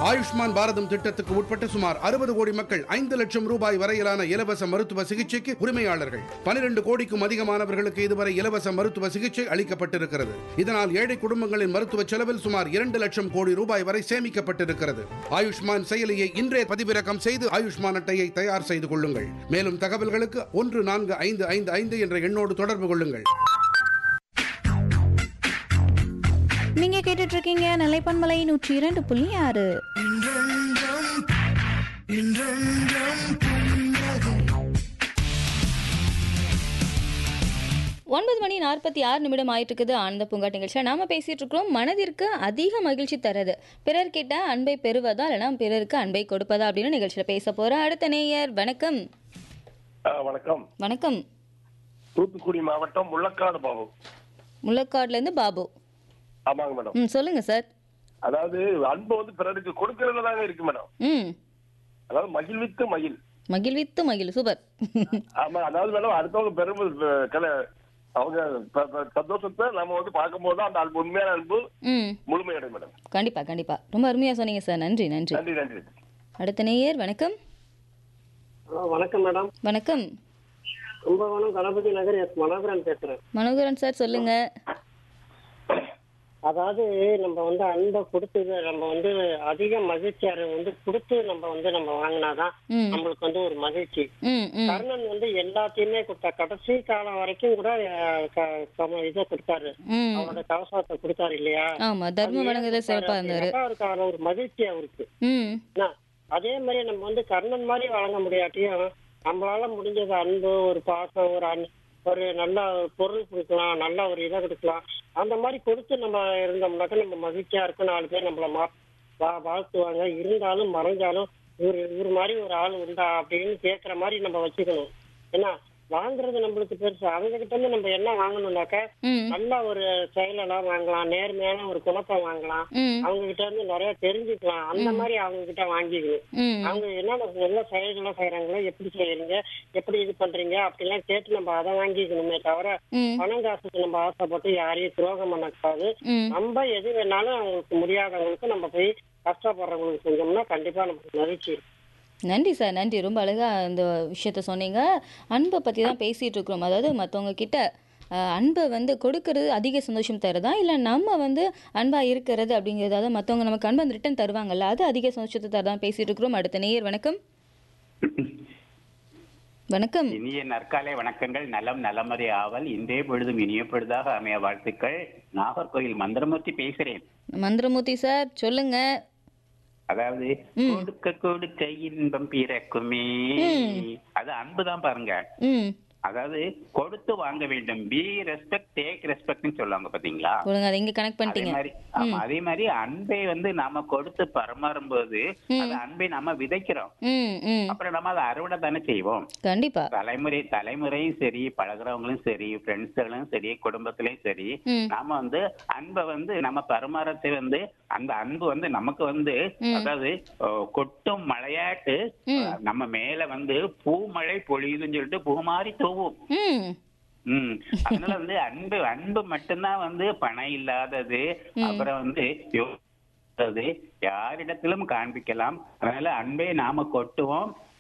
ஆயுஷ்மான் பாரதம் திட்டத்துக்கு உட்பட்ட சுமார் அறுபது கோடி மக்கள் ஐந்து லட்சம் ரூபாய் வரையிலான இலவச மருத்துவ சிகிச்சைக்கு உரிமையாளர்கள் பனிரெண்டு கோடிக்கும் அதிகமானவர்களுக்கு இதுவரை இலவச மருத்துவ சிகிச்சை அளிக்கப்பட்டிருக்கிறது இதனால் ஏழை குடும்பங்களின் மருத்துவ செலவில் சுமார் இரண்டு லட்சம் கோடி ரூபாய் வரை சேமிக்கப்பட்டிருக்கிறது ஆயுஷ்மான் செயலியை இன்றே பதிவிறக்கம் செய்து ஆயுஷ்மான் அட்டையை தயார் செய்து கொள்ளுங்கள் மேலும் தகவல்களுக்கு ஒன்று நான்கு ஐந்து ஐந்து ஐந்து என்ற எண்ணோடு தொடர்பு கொள்ளுங்கள் நீங்க கேட்டுட்டு இருக்கீங்க நிலைப்பன்மலை நூற்றி இரண்டு புள்ளி ஆறு ஒன்பது மணி நாற்பத்தி ஆறு நிமிடம் ஆயிட்டு இருக்குது ஆனந்த பூங்காட் நிகழ்ச்சியில் நாம பேசிட்டு இருக்கிறோம் மனதிற்கு அதிக மகிழ்ச்சி தரது பிறர்கிட்ட அன்பை பெறுவதா இல்லைனா பிறருக்கு அன்பை கொடுப்பதா அப்படின்னு நிகழ்ச்சியில் பேச போற அடுத்த நேயர் வணக்கம் ஆ, வணக்கம் வணக்கம் தூத்துக்குடி மாவட்டம் முள்ளக்காடு பாபு முள்ளக்காடுல இருந்து பாபு ஆமாங்க மேடம் ம் சொல்லுங்க சார் அதாவது அன்பு வந்து பிறருக்கு கொடுக்கறதுல தாங்க இருக்கு மேடம் ம் அதாவது மகிழ்வித்து மகிழ் மகிழ்வித்து மகிழ் சூப்பர் ஆமா அதாவது மேடம் அடுத்தவங்க பெரும் அஹ், கல- அவங்க ப- ப- சந்தோஷத்தை நம்ம வந்து பார்க்கும்போது தான் அந்த அன்பு உண்மையான அன்பு ம் முழுமையடையும் மேடம் கண்டிப்பா கண்டிப்பா ரொம்ப அருமையா சொன்னீங்க சார் நன்றி நன்றி நன்றி நன்றி அடுத்த நேயர் வணக்கம் ஆ, வணக்கம் மேடம் வணக்கம் கும்பகோணம் கணபதி நகர் எஸ் மனோகரன் பேசுறேன் மனோகரன் சார் சொல்லுங்க அதாவது நம்ம வந்து அன்பை கொடுத்து நம்ம வந்து அதிக மகிழ்ச்சியாரை வந்து கொடுத்து நம்ம வந்து நம்ம வாங்கினாதான் ம் நம்மளுக்கு வந்து ஒரு மகிழ்ச்சி ம் ம் கர்ணன் வந்து எல்லாத்தையுமே கொடுத்தா கடைசி காலம் வரைக்கும் கூட அஹ், க- சம- இதை கொடுத்தாரு ம் அவரோட கவசத்தை கொடுத்தாரு இல்லையா ஆமா தர்ம வழங்குதல் சிறப்பா இருந்தாரு அப்படின்னாக்கா அவருக்கு அதுல ஒரு மகிழ்ச்சி அவருக்கு ம் என்ன? அதே மாதிரி நம்ம வந்து கர்ணன் மாதிரி வழங்க முடியாட்டியும் நம்மளால முடிஞ்சது அன்பு ஒரு பாசம் ஒரு அன் ஒரு நல்ல பொருள் கொடுக்கலாம் நல்ல ஒரு இதை கொடுக்கலாம் அந்த மாதிரி கொடுத்து நம்ம இருந்தோம்னாக்கா நம்ம மகிழ்ச்சியா இருக்கும் நாலு பேர் நம்மள மா வா வாழ்த்துவாங்க இருந்தாலும் மறைஞ்சாலும் இவர் இவர் மாதிரி ஒரு ஆள் உண்டா அப்படின்னு கேட்குற மாதிரி நம்ம வச்சுக்கணும் ஏன்னா வாங்குறது நம்மளுக்கு பெருசு அவங்க கிட்ட இருந்து நம்ம என்ன வாங்கணும்னாக்கா ம் நல்ல ஒரு செயலெல்லாம் வாங்கலாம் நேர்மையான ஒரு குணத்தை வாங்கலாம் ம் அவங்க கிட்ட இருந்து நிறைய தெரிஞ்சுக்கலாம் அந்த மாதிரி அவங்க கிட்ட வாங்கிக்கணும் ம் அவங்க என்னென்ன நல்ல செயல்களை செய்யறாங்களோ எப்படி செய்யறீங்க எப்படி இது பண்றீங்க அப்படிலாம் கேட்டு நம்ம அதை வாங்கிக்கணுமே தவிர ம் பணம் காசுக்கு நம்ம ஆசைப்பட்டு யாரையும் துரோகம் பண்ணக்கூடாது ம் நம்ம எது வேணாலும் அவங்களுக்கு முடியாதவங்களுக்கு நம்ம போய் கஷ்டப்படுறவங்களுக்கு செஞ்சோம்னா கண்டிப்பா நமக்கு மகிழ்ச்சி இருக்கும். நன்றி சார் நன்றி ரொம்ப அழகா இந்த விஷயத்த சொன்னீங்க அன்பை பற்றி தான் பேசிட்டு இருக்கிறோம் அதாவது மற்றவங்க கிட்ட அஹ், அன்பை வந்து கொடுக்கறது அதிக சந்தோஷம் தருதா இல்லை நம்ம வந்து அன்பாக இருக்கிறது அப்படிங்கிறது அதாவது மற்றவங்க நமக்கு அன்பை வந்து ரிட்டன் தருவாங்கல்ல அது அதிக சந்தோஷத்தை தரதான் பேசிட்டு இருக்கிறோம் அடுத்த நேயர் வணக்கம் வணக்கம் இனிய நற்காலை வணக்கங்கள் நலம் நலமறை ஆவல் இன்றே பொழுதும் இனிய பொழுதாக அமைய வாழ்த்துக்கள் நாகர்கோயில் மந்திரமூர்த்தி பேசுறேன் மந்திரமூர்த்தி சார் சொல்லுங்க அதாவது கொடுக்க கொடுக்க இன்பம் பிறக்குமே அது அன்புதான் பாருங்க ம் அதாவது கொடுத்து வாங்க வேண்டும் பி ரெஸ்பெக்ட் டேக் ரெஸ்பெக்ட்னு சொல்லுவாங்க பாத்தீங்களா கொடுங்க அதை இங்கே கனெக்ட் அதே பண்ணிட்டீங்க மாதிரி ஆமா அதே மாதிரி அன்பை வந்து நாம கொடுத்து பரமாறும் போது அந்த அன்பை நாம விதைக்கிறோம் ம் ம் அப்புறம் நம்ம அதை அறுவடை தானே செய்வோம் கண்டிப்பா தலைமுறை தலைமுறையும் சரி பழகுறவங்களும் சரி ஃப்ரெண்ட்ஸுகளும் சரி குடும்பத்திலயும் சரி ம். நாம வந்து அன்பை வந்து நம்ம பரிமாறத்தை வந்து அந்த அன்பு வந்து நமக்கு வந்து அதாவது அஹ், கொட்டும் மழையாட்டு அஹ், நம்ம மேல வந்து பூமழை பொழியுதுன்னு சொல்லிட்டு பூ மாதிரி தூவும் ம் ம் அதனால வந்து அன்பு அன்பு மட்டும்தான் வந்து பணம் இல்லாதது அப்புறம் வந்து யோ- அதாவது யாரிடத்திலும் காண்பிக்கலாம் அதனால அன்பை நாம கொட்டுவோம்